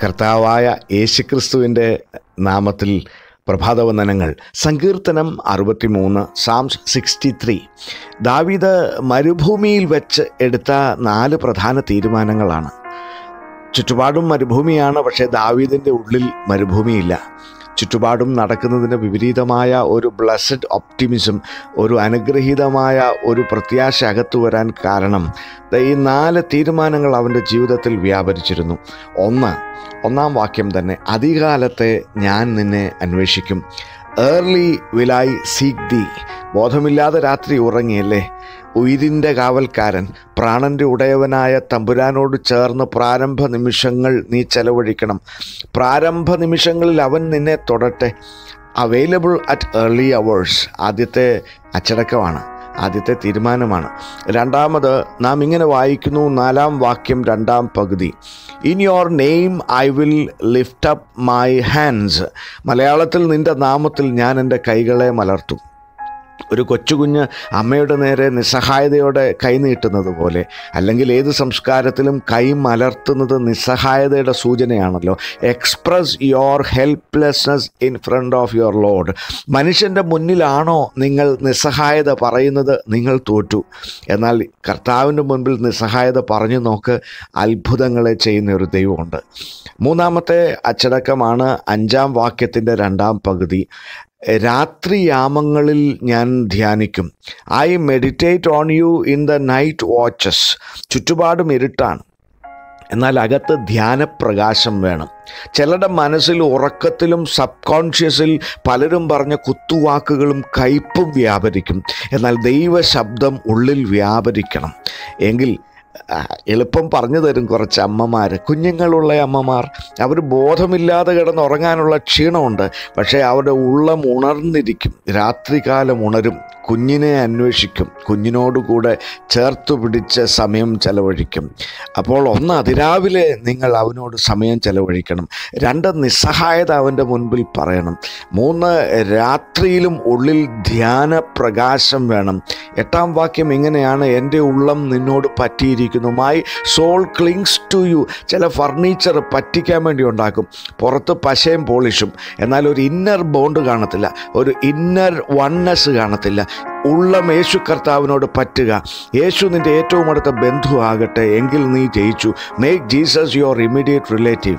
കർത്താവായ യേശുക്രിസ്തുവിൻ്റെ നാമത്തിൽ പ്രഭാതവന്ദനങ്ങൾ സങ്കീർത്തനം അറുപത്തിമൂന്ന് സാംസ് സിക്സ്റ്റി ത്രീ ദാവീദ് മരുഭൂമിയിൽ വെച്ച് എടുത്ത നാല് പ്രധാന തീരുമാനങ്ങളാണ് ചുറ്റുപാടും മരുഭൂമിയാണ് പക്ഷേ ദാവീദിൻ്റെ ഉള്ളിൽ മരുഭൂമിയില്ല ചുറ്റുപാടും നടക്കുന്നതിന് വിപരീതമായ ഒരു ബ്ലസ്ഡ് ഒപ്റ്റിമിസം ഒരു അനുഗ്രഹീതമായ ഒരു പ്രത്യാശ അകത്തു വരാൻ കാരണം ദേ ഈ നാല് തീരുമാനങ്ങൾ അവൻ്റെ ജീവിതത്തിൽ വ്യാപരിച്ചിരുന്നു ഒന്ന് ഒന്നാം വാക്യം തന്നെ അധികാലത്തെ ഞാൻ നിന്നെ അന്വേഷിക്കും ഏർലി വിലായി സീക്ക് ദി ബോധമില്ലാതെ രാത്രി ഉറങ്ങിയല്ലേ ഉയിരിൻ്റെ കാവൽക്കാരൻ പ്രാണൻ്റെ ഉടയവനായ തമ്പുരാനോട് ചേർന്ന് പ്രാരംഭ നിമിഷങ്ങൾ നീ ചെലവഴിക്കണം പ്രാരംഭ നിമിഷങ്ങളിൽ അവൻ നിന്നെ തൊടട്ടെ അവൈലബിൾ അറ്റ് ഏർലി അവേഴ്സ് ആദ്യത്തെ അച്ചടക്കമാണ് ആദ്യത്തെ തീരുമാനമാണ് രണ്ടാമത് നാം ഇങ്ങനെ വായിക്കുന്നു നാലാം വാക്യം രണ്ടാം പകുതി in your name I will lift up my hands മലയാളത്തിൽ നിൻ്റെ നാമത്തിൽ ഞാൻ എൻ്റെ കൈകളെ മലർത്തും ഒരു കൊച്ചുകുഞ്ഞ് അമ്മയുടെ നേരെ നിസ്സഹായതയോടെ കൈ നീട്ടുന്നത് പോലെ അല്ലെങ്കിൽ ഏത് സംസ്കാരത്തിലും കൈ മലർത്തുന്നത് നിസ്സഹായതയുടെ സൂചനയാണല്ലോ express your helplessness in front of your lord മനുഷ്യൻ്റെ മുന്നിലാണോ നിങ്ങൾ നിസ്സഹായത പറയുന്നത് നിങ്ങൾ തോറ്റു എന്നാൽ കർത്താവിൻ്റെ മുൻപിൽ നിസ്സഹായത പറഞ്ഞു നോക്ക് അത്ഭുതങ്ങളെ ചെയ്യുന്ന ഒരു ദൈവമുണ്ട് മൂന്നാമത്തെ അച്ചടക്കമാണ് അഞ്ചാം വാക്യത്തിൻ്റെ രണ്ടാം പകുതി രാത്രിയാമങ്ങളിൽ ഞാൻ ധ്യാനിക്കും I meditate on you in the night watches ചുറ്റുപാടും ഇരുട്ടാണ് എന്നാൽ അകത്ത് ധ്യാനപ്രകാശം വേണം ചിലരുടെ മനസ്സിൽ ഉറക്കത്തിലും സബ് കോൺഷ്യസിൽ പലരും പറഞ്ഞ കുത്തുവാക്കുകളും കയ്പും വ്യാപരിക്കും എന്നാൽ ദൈവ ശബ്ദം ഉള്ളിൽ വ്യാപരിക്കണം എങ്കിൽ ആ, എളുപ്പം പറഞ്ഞു തരും കുറച്ച് അമ്മമാർ കുഞ്ഞുങ്ങളുള്ള അമ്മമാർ അവർ ബോധമില്ലാതെ കിടന്ന് ഉറങ്ങാനുള്ള ക്ഷീണമുണ്ട് പക്ഷേ അവരുടെ ഉള്ളം ഉണർന്നിരിക്കും രാത്രികാലം ഉണരും കുഞ്ഞിനെ അന്വേഷിക്കും കുഞ്ഞിനോടുകൂടെ ചേർത്ത് പിടിച്ച് സമയം ചെലവഴിക്കും അപ്പോൾ ഒന്ന് അതിരാവിലെ നിങ്ങൾ അവനോട് സമയം ചെലവഴിക്കണം രണ്ട് നിസ്സഹായത അവൻ്റെ മുൻപിൽ പറയണം മൂന്ന് രാത്രിയിലും ഉള്ളിൽ ധ്യാന പ്രകാശം വേണം എട്ടാം വാക്യം ഇങ്ങനെയാണ് എൻ്റെ ഉള്ളം നിന്നോട് പറ്റിയിരിക്കുന്നു my soul clings to you ചില ഫർണിച്ചർ പറ്റിക്കാൻ വേണ്ടി ഉണ്ടാക്കും പുറത്ത് പശയും പോളിഷും എന്നാൽ ഒരു ഇന്നർ ബോണ്ട് കാണത്തില്ല ഒരു ഇന്നർ വൺനെസ് കാണത്തില്ല ഉള്ളം യേശു കർത്താവിനോട് പറ്റുക യേശു നിൻ്റെ ഏറ്റവും അടുത്ത ബന്ധുവാകട്ടെ എങ്കിൽ നീ ജയിച്ചു make Jesus your immediate relative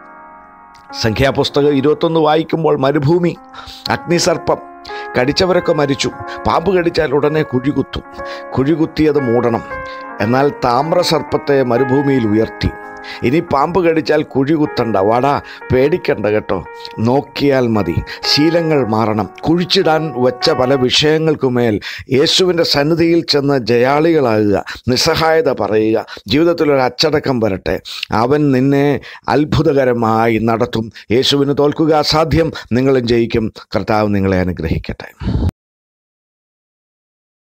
സംഖ്യാപുസ്തകം ഇരുപത്തൊന്ന് വായിക്കുമ്പോൾ മരുഭൂമി അഗ്നിസർപ്പം കടിച്ചവരൊക്കെ മരിച്ചു പാമ്പ് കടിച്ചാൽ ഉടനെ കുഴികുത്തും കുഴികുത്തിയത് മൂടണം എന്നാൽ താമ്രസർപ്പത്തെ മരുഭൂമിയിൽ ഉയർത്തി ഇനി പാമ്പ് കടിച്ചാൽ കുഴി കുത്തണ്ട വാടാ പേടിക്കണ്ട കേട്ടോ നോക്കിയാൽ മതി ശീലങ്ങൾ മാറണം കുഴിച്ചിടാൻ വെച്ച പല വിഷയങ്ങൾക്കുമേൽ യേശുവിൻ്റെ സന്നിധിയിൽ ചെന്ന് ജയാളികളാകുക നിസ്സഹായത പറയുക ജീവിതത്തിൽ ഒരു അച്ചടക്കം വരട്ടെ അവൻ നിന്നെ അത്ഭുതകരമായി നടത്തും യേശുവിന് തോൽക്കുക അസാധ്യം നിങ്ങളും ജയിക്കും കർത്താവ് നിങ്ങളെ അനുഗ്രഹിക്കട്ടെ